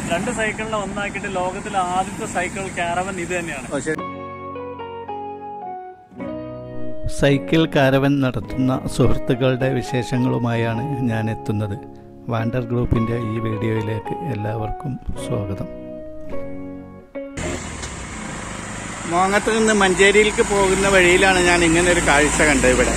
രണ്ട് സൈക്കിളിനെ ഒന്നാക്കിയിട്ട് ലോകത്തിലെ ആദ്യത്തെ സൈക്കിൾ കാരവൻ ഇത് തന്നെയാണ് ഓ ശരി സൈക്കിൾ കാരവൻ നടത്തുന്ന സുഹൃത്തുക്കളുടെ വിശേഷങ്ങളുമായാണ് ഞാൻ എത്തുന്നത് വാണ്ടർ ഗ്രൂപ്പിൻ്റെ ഈ വീഡിയോയിലേക്ക് എല്ലാവർക്കും സ്വാഗതം മോങ്ങത്ത് നിന്ന് മഞ്ചേരിയിലേക്ക് പോകുന്ന വഴിയിലാണ് ഞാൻ ഇങ്ങനെ ഒരു കാഴ്ച കണ്ടത് ഇവിടെ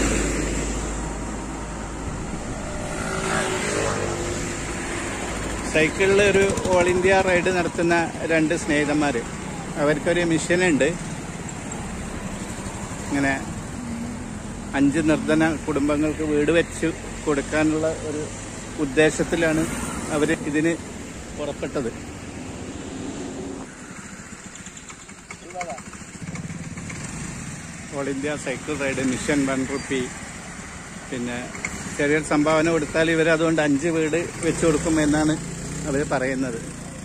സൈക്കിളിൽ ഒരു ഓൾ ഇന്ത്യ റൈഡ് നടത്തുന്ന രണ്ട് സ്നേഹിതന്മാർ അവർക്കൊരു മിഷനുണ്ട് ഇങ്ങനെ അഞ്ച് നിർധന കുടുംബങ്ങൾക്ക് വീട് വെച്ച് കൊടുക്കാനുള്ള ഒരു ഉദ്ദേശത്തിലാണ് അവർ ഇതിന് പുറപ്പെട്ടത് all India cycle ride mission one rupee പിന്നെ ചെറിയൊരു സംഭാവന കൊടുത്താൽ ഇവർ അതുകൊണ്ട് അഞ്ച് വീട് വെച്ചു കൊടുക്കും എന്നാണ് അവർ പറയുന്നത്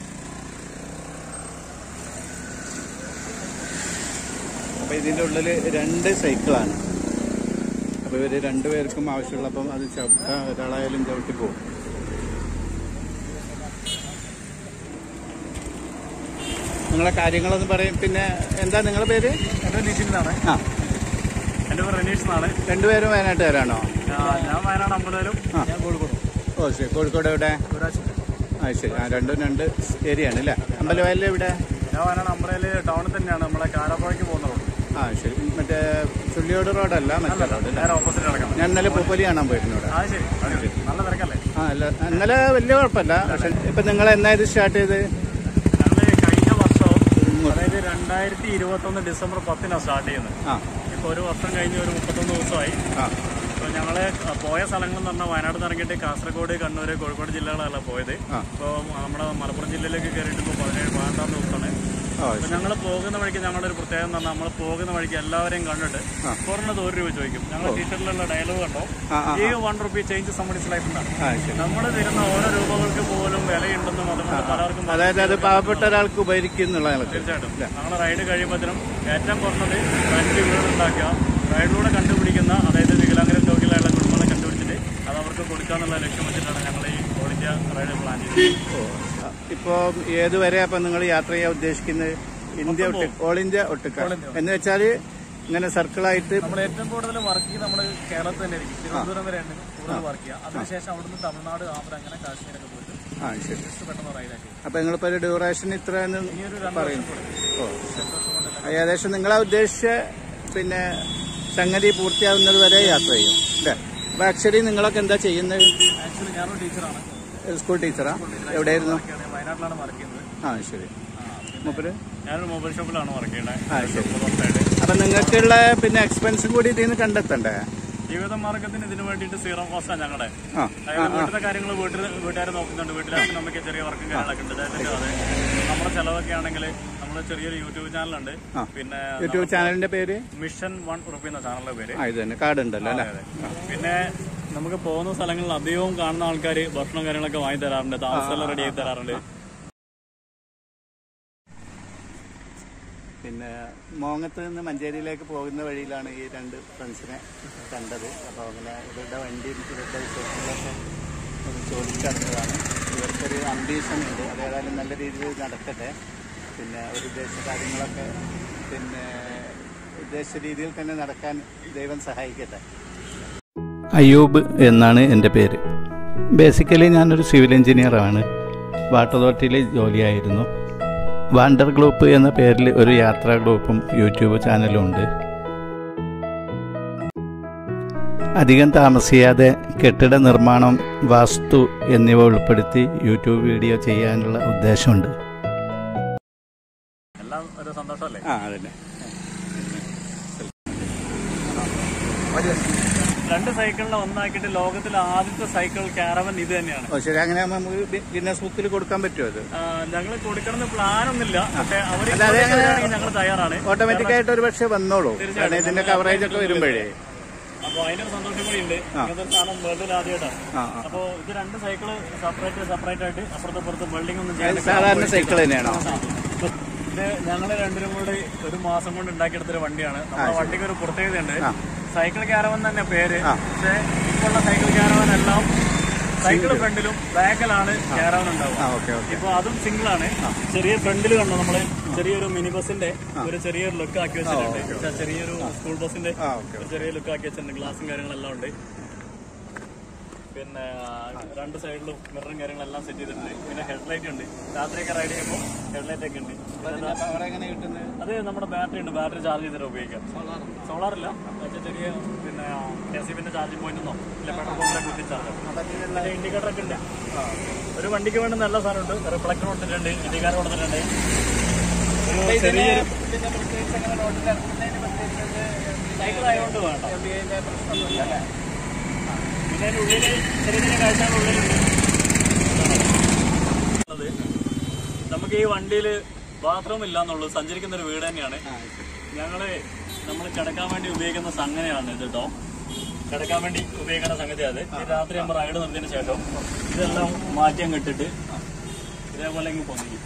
അപ്പൊ ഇതിന്റെ ഉള്ളിൽ രണ്ട് സൈക്കിളാണ് അപ്പൊ ഇവര് രണ്ടുപേർക്കും ആവശ്യമുള്ളപ്പം അത് ചവിട്ടാ ഒരാളായാലും ചവിട്ടി പോകും നിങ്ങളെ കാര്യങ്ങളൊന്ന് പറയും പിന്നെ എന്താ നിങ്ങളുടെ പേര് എന്റെ നിഷിൻ എന്നാണ് ആ എന്റെ പേര് റനീഷ് എന്നാണ് രണ്ടുപേരും വയനാട്ടുകാരാണോ ആ, ഞാൻ വയനാട് അമ്പലവരും ആ. ഞാൻ കോഴിക്കോടും ഓ ശരി കോഴിക്കോട് എവിടെ ആ ശരി ആ രണ്ടും രണ്ട് ഏരിയ ആണ് അല്ലേ അമ്പലവയലിൽ എവിടെ ഞാൻ വയനാട് അമ്പലയില് ടൗണിൽ തന്നെയാണ് നമ്മളെ കാരാപ്പുഴയ്ക്ക് പോകുന്ന റോഡ് ആ ശരി മറ്റേ ചുള്ളിയോട് റോഡല്ല മറ്റേ റോഡ് അല്ലേ നേരെ ഓപ്പോസിറ്റ് നടക്കണം ഞാൻ ഇന്നലെ പൂപ്പൊലി കാണാൻ പോയിരുന്നു ഇവിടെ ആ ശരി അടിപൊളി. നല്ല തിരക്കല്ലേ ആ അല്ല ഇന്നലെ വലിയ കുഴപ്പമില്ല പക്ഷെ ഇപ്പൊ നിങ്ങൾ എന്നാ ഇത് സ്റ്റാർട്ട് ചെയ്ത് ഞങ്ങള് കഴിഞ്ഞ വർഷം അതായത് രണ്ടായിരത്തി ഇരുപത്തി ഒന്ന് ഡിസംബർ പത്തിനാണ് സ്റ്റാർട്ട് ചെയ്യുന്നത് ആ ഇപ്പൊ ഒരു വർഷം കഴിഞ്ഞ് ഒരു മുപ്പത്തൊന്ന് ദിവസമായി ആ ഇപ്പൊ ഞങ്ങള് പോയ സ്ഥലങ്ങൾ എന്ന് പറഞ്ഞാൽ വയനാട് നിന്ന് ഇറങ്ങിയിട്ട് കാസർഗോഡ് കണ്ണൂർ കോഴിക്കോട് ജില്ലകളല്ല പോയത് ആ. ഇപ്പോൾ നമ്മുടെ മലപ്പുറം ജില്ലയിലേക്ക് കയറിയിട്ട് ഇപ്പോൾ പതിനേഴ് പതിനെട്ടാം ദിവസമാണ് ഓ അപ്പൊ ഞങ്ങൾ പോകുന്ന വഴിക്ക് ഞങ്ങളുടെ ഒരു പ്രത്യേകത എന്ന് പറഞ്ഞാൽ നമ്മൾ പോകുന്ന വഴിക്ക് എല്ലാവരെയും കണ്ടിട്ട് ആ. കുറഞ്ഞത് ഒരു രൂപ ചോദിക്കും ഞങ്ങൾ ടീഷർട്ടിലുള്ള ഡയലോഗ് കണ്ടോ ആ ആ ഈ വൺ റുപ്പി ചേഞ്ച് സമ്മണിസ് ലൈഫ് എന്നാണ് ആ ശരി നമ്മൾ തരുന്ന ഓരോ രൂപകൾക്ക് പോലും വിലയുണ്ടെന്നും അതുകൊണ്ട് പലർക്കും അതായത് അത് പാവപ്പെട്ട ഒരാൾക്ക് ഉപകരിക്കും എന്നുള്ള നിലക്ക് തീർച്ചയായിട്ടും ഞങ്ങളുടെ റൈഡ് കഴിയുമ്പോഴത്തേനും ഏറ്റവും കുറഞ്ഞത് അഞ്ച് വീട് ഉണ്ടാക്കുക റൈഡിലൂടെ കണ്ടുപിടിക്കുന്ന അതായത് വികലാംഗര രോഗികളായുള്ള കുടുംബങ്ങളെ കണ്ടുപിടിച്ചിട്ട് അത് അവർക്ക് കൊടുക്കാന്നുള്ള ലക്ഷ്യം വെച്ചിട്ടാണ് ഞങ്ങൾ ഈ ഓൾ ഇന്ത്യ റൈഡ് പ്ലാൻ ചെയ്തത് ഓ ഇപ്പോ ഏതുവരെ അപ്പൊ നിങ്ങൾ യാത്ര ചെയ്യാൻ ഉദ്ദേശിക്കുന്നത് ഇന്ത്യ ഒട്ട് ഓൾ ഇന്ത്യ ഒട്ടുക്ക എന്ന് വെച്ചാല് ഇങ്ങനെ സർക്കിളായിട്ട് നമ്മൾ ഏറ്റവും കൂടുതൽ വർക്ക് ചെയ്യുന്നത് നമ്മുടെ കേരളത്തിൽ തന്നെ ആയിരിക്കും തിരുവനന്തപുരം വരെയാണ് കൂടുതൽ വർക്ക് ചെയ്യുക അതിനുശേഷം അവിടുന്ന് തമിഴ്നാട് ആന്ധ്ര അങ്ങനെ കാശ്മീരൊക്കെ പോയിട്ട് ആ ശരി ജസ്റ്റ് പെട്ടെന്ന് റൈഡാക്കി അപ്പൊ നിങ്ങളിപ്പോ ഒരു ഡ്യൂറേഷൻ ഇത്ര എന്ന് ഇനിയൊരു രണ്ട് വർഷം കൂടി ഓ രണ്ട് വർഷം കൊണ്ടല്ല ഏകദേശം നിങ്ങളാ ഉദ്ദേശിച്ച പിന്നെ സംഗതി പൂർത്തിയാവുന്നത് വരെ യാത്ര ചെയ്യും അല്ലേ അപ്പൊ ആക്ച്വലി നിങ്ങളൊക്കെ എന്താ ചെയ്യുന്നത് ആക്ച്വലി ഞാനൊരു ടീച്ചറാണ് സ്കൂൾ ടീച്ചറാ എവിടെയായിരുന്നു വയനാട്ടിലാണ് വർക്ക് ചെയ്യുന്നത് ആ ശരി മൂപ്പര് ഞാനൊരു മൊബൈൽ ഷോപ്പിലാണ് വർക്ക് ചെയ്യുന്നത് ആ ശരി പുറത്തായിട്ട് അപ്പൊ നിങ്ങൾക്കുള്ള പിന്നെ എക്സ്പെൻസും കൂടി ഇതിൽ നിന്ന് കണ്ടെത്തണ്ടേ ജീവിത മാർഗത്തിന് ഇതിന് വേണ്ടിയിട്ട് സീറോ കോസ്റ്റാണ് ഞങ്ങളുടെ ആ അതായത് വീട്ടിലെ കാര്യങ്ങൾ വീട്ടിൽ വീട്ടുകാർ നോക്കുന്നുണ്ട് വീട്ടിലെ അച്ഛനും അമ്മയ്ക്ക് ചെറിയ വർക്കും കാര്യങ്ങളൊക്കെ ഉണ്ട് അതായത് അതെ നമ്മുടെ ചെലവൊക്കെ ആണെങ്കിൽ നമ്മൾ ചെറിയൊരു യൂട്യൂബ് ചാനലുണ്ട് ആ. പിന്നെ യൂട്യൂബ് ചാനലിന്റെ പേര് മിഷൻ വൺ ഉറുപ്പി എന്ന ചാനലിന്റെ പേര് ആ ഇത് തന്നെ കാർഡ് ഉണ്ടല്ലോ അല്ലേ അതെ. പിന്നെ നമുക്ക് പോകുന്ന സ്ഥലങ്ങളിൽ അധികവും കാണുന്ന ആൾക്കാർ ഭക്ഷണം കാര്യങ്ങളൊക്കെ വാങ്ങി തരാറുണ്ട് താമസമെല്ലാം റെഡി ആയി തരാറുണ്ട് പിന്നെ മോങ്ങത്ത് നിന്ന് മഞ്ചേരിയിലേക്ക് പോകുന്ന വഴിയിലാണ് ഈ രണ്ട് ഫ്രണ്ട്സിനെ കണ്ടത് അപ്പോൾ അങ്ങനെ ഇവരുടെ വണ്ടിയും ഇവരുടെ വിശേഷങ്ങളൊക്കെ ഒന്ന് ചോദിച്ചറിഞ്ഞതാണ് ഇവർക്കൊരു അംബീഷൻ ഉണ്ട് അതേതായാലും നല്ല രീതിയിൽ നടക്കട്ടെ പിന്നെ ഒരു ഉദ്ദേശ കാര്യങ്ങളൊക്കെ പിന്നെ ഉദ്ദേശിച്ച രീതിയിൽ തന്നെ നടക്കാൻ ദൈവം സഹായിക്കട്ടെ അയ്യൂബ് എന്നാണ് എൻ്റെ പേര് ബേസിക്കലി ഞാനൊരു സിവിൽ എഞ്ചിനീയറാണ് വാട്ടർ അതോറിറ്റിയിൽ ജോലിയായിരുന്നു വാണ്ടർ ഗ്രൂപ്പ് എന്ന പേരിൽ ഒരു യാത്രാ ഗ്രൂപ്പും യൂട്യൂബ് ചാനലും ഉണ്ട് അധികം താമസിയാതെ കെട്ടിട നിർമ്മാണം വാസ്തു എന്നിവ ഉൾപ്പെടുത്തി യൂട്യൂബ് വീഡിയോ ചെയ്യാനുള്ള ഉദ്ദേശമുണ്ട് എല്ലാം ഒരു സന്തോഷമല്ലേ ആ അതന്നെ രണ്ട് സൈക്കിളിനെ ഒന്നാക്കിയിട്ട് ലോകത്തിലെ ആദ്യത്തെ സൈക്കിൾ കാരവൻ ഇത് തന്നെയാണ് ഓ ശരി അങ്ങനെ ആകുമ്പോൾ നമുക്ക് ഗിന്നസ് ബുക്കിൽ കൊടുക്കാൻ പറ്റുമോ അത് ഞങ്ങൾ കൊടുക്കണമെന്ന് പ്ലാൻ ഒന്നുമില്ല പക്ഷെ അവർ അല്ല, അത് എങ്ങനെ- ഞങ്ങൾ തയ്യാറാണ് ഓട്ടോമാറ്റിക് ആയിട്ട് ഒരു പക്ഷേ വന്നോളൂ കാരണം ഇതിന്റെ കവറേജ് ഒക്കെ വരുമ്പോഴേ അപ്പൊ അതിന്റെ സന്തോഷം കൂടി ഉണ്ട് ഇങ്ങനത്തെ ഒരു സാധനം വേൾഡിൽ ആദ്യമായിട്ടാണ് ആ ആ അപ്പൊ ഇത് രണ്ട് സൈക്കിള് സെപ്പറേറ്റ് സെപ്പറേറ്റ് ആയിട്ട് അപ്പുറത്ത് അപ്പുറത്ത് വെൽഡിംഗ് ഒന്നും ചെയ്യാൻ സാധാരണ സൈക്കിൾ തന്നെയാണോ ഇത് ഞങ്ങള് രണ്ടുപേരും കൂടി ഒരു മാസം കൊണ്ട് ഉണ്ടാക്കിയെടുത്തൊരു വണ്ടിയാണ് നമ്മുടെ വണ്ടിക്ക് ഒരു പ്രത്യേകതയുണ്ട് ആ. സൈക്കിൾ ക്യാരവൻ തന്നെ പേര് ആ. പക്ഷെ ഇപ്പോഴുള്ള സൈക്കിൾ ക്യാരവൻ എല്ലാം സൈക്കിൾ ഫ്രണ്ടിലും ബാക്കിലാണ് ക്യാരവൻ ഉണ്ടാവുക ആ ഓക്കെ ഓക്കെ ഇപ്പൊ അതും സിംഗിൾ ആണ് ചെറിയ ഫ്രണ്ടിൽ കണ്ടോ നമ്മള് ചെറിയൊരു മിനി ബസിന്റെ ഒരു ചെറിയൊരു ലുക്ക് ആക്കി വെച്ചിട്ടുണ്ട് പക്ഷേ ചെറിയൊരു സ്കൂൾ ബസിന്റെ ആ ഓക്കെ ഒരു ചെറിയ ലുക്ക് ആക്കി വെച്ചിട്ടുണ്ട് ഗ്ലാസും കാര്യങ്ങളെല്ലാം ഉണ്ട് പിന്നെ ആ, രണ്ട് സൈഡിലും മിററും കാര്യങ്ങളെല്ലാം സെറ്റ് ചെയ്തിട്ടുണ്ട് പിന്നെ ഹെഡ്ലൈറ്റ് ഉണ്ട് രാത്രിയൊക്കെ റൈഡ് ചെയ്യുമ്പോൾ ഹെഡ്ലൈറ്റ് ഒക്കെ ഉണ്ട് പിന്നെ ദാ- അവിടെ എങ്ങനെ കിട്ടുന്നത് അത് നമ്മുടെ ബാറ്ററി ഉണ്ട് ബാറ്ററി ചാർജ് ചെയ്തിട്ട് ഉപയോഗിക്കാം സോളാർ ഇല്ല മറ്റേ ചെറിയ പിന്നെ കെ സി ബിന്റെ ചാർജിംഗ് പോയിന്റോ ഇല്ല പെട്രോൾ പമ്പിലെ കുത്തി ചാർജ് പിന്നെ ഇൻഡിക്കേറ്റർ ഒക്കെ ഉണ്ട് ഒരു വണ്ടിക്ക് വേണ്ട നല്ല സാധനമുണ്ട് റിഫ്ലക്ടർ കൊടുത്തിട്ടുണ്ട് ഇൻഡിക്കേറ്റർ കൊടുത്തിട്ടുണ്ട് ഒരു ചെറിയൊരു സൈക്കിൾ ആയതുകൊണ്ട് വേണ്ട പിന്നെ അതിന്റെ ഉള്ളില് ചെറിയ ചെറിയ കാഴ്ചകൾ ഉള്ളിലുണ്ട് ഉള്ളത്. നമുക്ക് ഈ വണ്ടിയിൽ ബാത്റൂം ഇല്ല എന്നുള്ളൂ സഞ്ചരിക്കുന്ന ഒരു വീട് തന്നെയാണ് ഞങ്ങള് നമ്മൾ കിടക്കാൻ വേണ്ടി ഉപയോഗിക്കുന്ന സംഗതിയാണ് ഇത് കേട്ടോ കിടക്കാൻ വേണ്ടി ഉപയോഗിക്കുന്ന സംഗതി അത് ഈ രാത്രി നമ്മൾ റൈഡ് നിർത്തിയതിന് ശേഷം ഇതെല്ലാം മാറ്റി അങ്ങ് ഇട്ടിട്ട് ഇതേപോലെ ഇങ്ങ് പൊന്തിക്കും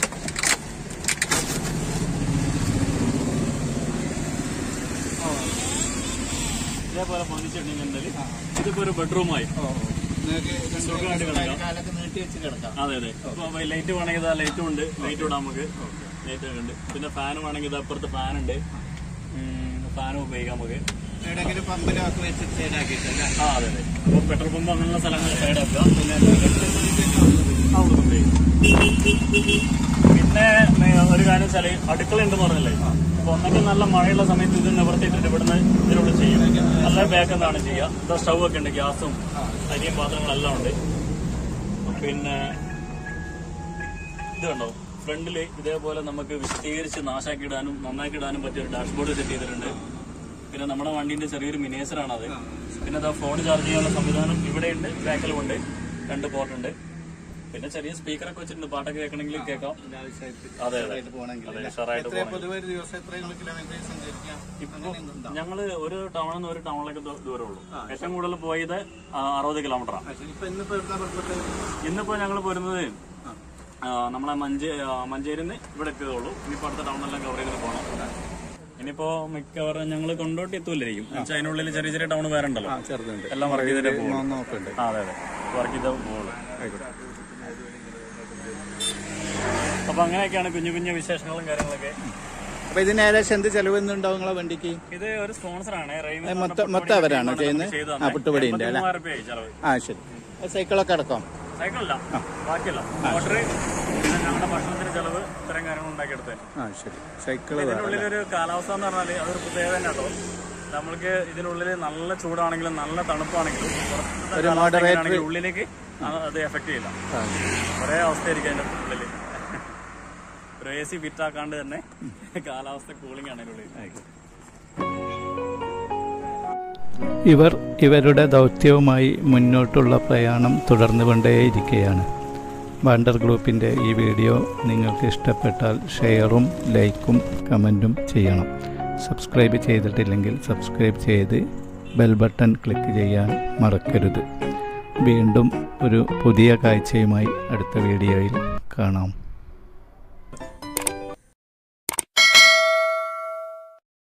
ഇതേപോലെ പൊന്തിച്ചിട്ടുണ്ടെങ്കിൽ ഇതിപ്പോ ഒരു ബെഡ്റൂമായി സുഖമായിട്ട് കിടക്കാം കാലൊക്കെ നീട്ടി വെച്ച് കിടക്കാം അതെ അതെ അപ്പൊ ലൈറ്റ് വേണമെങ്കിൽ ഇതാ ലൈറ്റും ഉണ്ട് ലൈറ്റ് ഇടാം നമുക്ക് ലൈറ്റ് ഒക്കെ ഉണ്ട് പിന്നെ ഫാൻ വേണമെങ്കിൽ ഇത് അപ്പുറത്ത് ഫാൻ ഉണ്ട് ഫാനും ഉപയോഗിക്കാം നമുക്ക് എവിടെയെങ്കിലും പമ്പിലൊക്കെ വെച്ചിട്ട് സൈഡാക്കിയിട്ടല്ലേ ആ അതെ അതെ അപ്പൊ പെട്രോൾ പമ്പ് അങ്ങനെയുള്ള സ്ഥലങ്ങൾ സൈഡ് ആക്കുക പിന്നെ അവിടെ ഉപയോഗിക്കാം പിന്നെ മേ- ഒരു കാര്യം വെച്ചാല് അടുക്കള ഉണ്ടെന്ന് പറഞ്ഞല്ലേ അപ്പൊ ഒന്നെങ്കിൽ നല്ല മഴയുള്ള സമയത്ത് ഇത് നിവർത്തിയിട്ടിട്ട് ഇവിടുന്ന് ഇതിലൂടെ ചെയ്യും നല്ല ബാക്ക് എന്താണ് ചെയ്യുക ഇതാ സ്റ്റൗ ഒക്കെ ഉണ്ട് ഗ്യാസും അരിയും പാത്രങ്ങളെല്ലാം ഉണ്ട് പിന്നെ ഇത് കണ്ടോ ഫ്രണ്ടില് ഇതേപോലെ നമുക്ക് വിശദീകരിച്ച് നാശാക്കി ഇടാനും നന്നാക്കി ഇടാനും പറ്റിയ ഒരു ഡാഷ്ബോർഡ് സെറ്റ് ചെയ്തിട്ടുണ്ട് പിന്നെ നമ്മുടെ വണ്ടിന്റെ ചെറിയൊരു മിനിയേച്ചർ ആണ് അത് പിന്നെ അതാ ഫോൺ ചാർജ് ചെയ്യാനുള്ള സംവിധാനം ഇവിടെയുണ്ട് ബാക്കിലും ഉണ്ട് രണ്ട് പോർട്ട് ഉണ്ട് പിന്നെ ചെറിയ സ്പീക്കറൊക്കെ വെച്ചിട്ടുണ്ട് പാട്ടൊക്കെ കേൾക്കണമെങ്കിൽ കേൾക്കാം അതെ അതെ പോകണമെങ്കിൽ അതെ ഉഷാറായിട്ട് എത്ര പൊതുവെ ഒരു ദിവസം എത്ര കിലോമീറ്റർ സഞ്ചരിക്കാം അങ്ങനെ ഉണ്ടോ ഞങ്ങള് ഒരു ടൗണിൽ നിന്ന് ഒരു ടൗണിലേക്ക് ദൂ- ദൂരമുള്ളൂ ഏറ്റവും കൂടുതൽ പോയത് ആ, അറുപത് കിലോമീറ്ററാണ് ഇപ്പൊ ഇന്നിപ്പോ എവിടുന്നാ പുറപ്പെട്ടത് ഇന്നിപ്പോ ഞങ്ങൾ പോരുന്നത് ആ, നമ്മളെ മഞ്ചേ മഞ്ചേരിന്ന് ഇവിടെ എത്തിയതുള്ളൂ ഇനിയിപ്പോ അടുത്ത ടൗണെല്ലാം കവർ ചെയ്തിട്ട് പോകണം ഇനിയിപ്പോ മിക്കവാറും ഞങ്ങൾ കൊണ്ടോട്ടി എത്തൂലായിരിക്കും എന്നുവെച്ചാൽ അതിനുള്ളിൽ ചെറിയ ചെറിയ ടൗൺ വേറെ ഉണ്ടല്ലോ ചെറുതുണ്ട് എല്ലാം വർക്ക് ചെയ്തിട്ടേ പോകുള്ളൂ നോക്കുന്നുണ്ട് ആ അതെ അതെ വർക്ക് ചെയ്തേ പോകുള്ളൂ ആയിക്കോട്ടെ അപ്പൊ അങ്ങനെയൊക്കെയാണ് കുഞ്ഞു കുഞ്ഞു വിശേഷങ്ങളും കാര്യങ്ങളൊക്കെ അപ്പൊ ഇതിന് ഏകദേശം എന്ത് ചെലവ് ഉണ്ടാവും നിങ്ങളെ വണ്ടിക്ക് ഇത് ഒരു സ്പോൺസർ ആണ് റെയിൽവേ അത് മൊത്തം മൊത്തം അവരാണോ ചെയ്യുന്നത് ആ പുട്ടുപടിന്റെ അല്ലേ രൂപയായി ചെലവ് ആ ശരി അത് സൈക്കിളൊക്കെ അടക്കം സൈക്കിളല്ല ബാക്കിയല്ല മോട്ടർ പിന്നെ ഞങ്ങളുടെ ഭക്ഷണത്തിന് ചെലവ് ഇത്തരം കാര്യങ്ങൾ ഉണ്ടാക്കിയെടുത്തത് ആ ശരി സൈക്കിള് ഇതിനുള്ളിൽ ഒരു കാലാവസ്ഥ എന്ന് പറഞ്ഞാൽ അതൊരു പ്രത്യേകത തന്നെ കേട്ടോ നമ്മൾക്ക് ഇതിനുള്ളിൽ നല്ല ചൂടാണെങ്കിലും നല്ല തണുപ്പാണെങ്കിലും പുറത്തത്തെ ഒരു കാലാവസ്ഥ moderate- എങ്ങനെയാണെങ്കിലും ഉള്ളിലേക്ക് അത് അത് എഫക്ട് ചെയ്യില്ല ഒരേ അവസ്ഥയായിരിക്കും അതിന്റെ ഉള്ളിൽ ഒരു എ സി ഫിറ്റ് ആക്കാണ്ട് തന്നെ കാലാവസ്ഥ കൂളിംഗ് ആണ് അതിനുള്ളിൽ ഇവർ ഇവരുടെ ദൗത്യവുമായി മുന്നോട്ടുള്ള പ്രയാണം തുടർന്നുകൊണ്ടേയിരിക്കുകയാണ് വാണ്ടർ ഗ്രൂപ്പിൻ്റെ ഈ വീഡിയോ നിങ്ങൾക്ക് ഇഷ്ടപ്പെട്ടാൽ ഷെയറും ലൈക്കും കമൻറ്റും ചെയ്യണം സബ്സ്ക്രൈബ് ചെയ്തിട്ടില്ലെങ്കിൽ സബ്സ്ക്രൈബ് ചെയ്ത് ബെൽ ബട്ടൺ ക്ലിക്ക് ചെയ്യാൻ മറക്കരുത് വീണ്ടും ഒരു പുതിയ കാഴ്ചയുമായി അടുത്ത വീഡിയോയിൽ കാണാം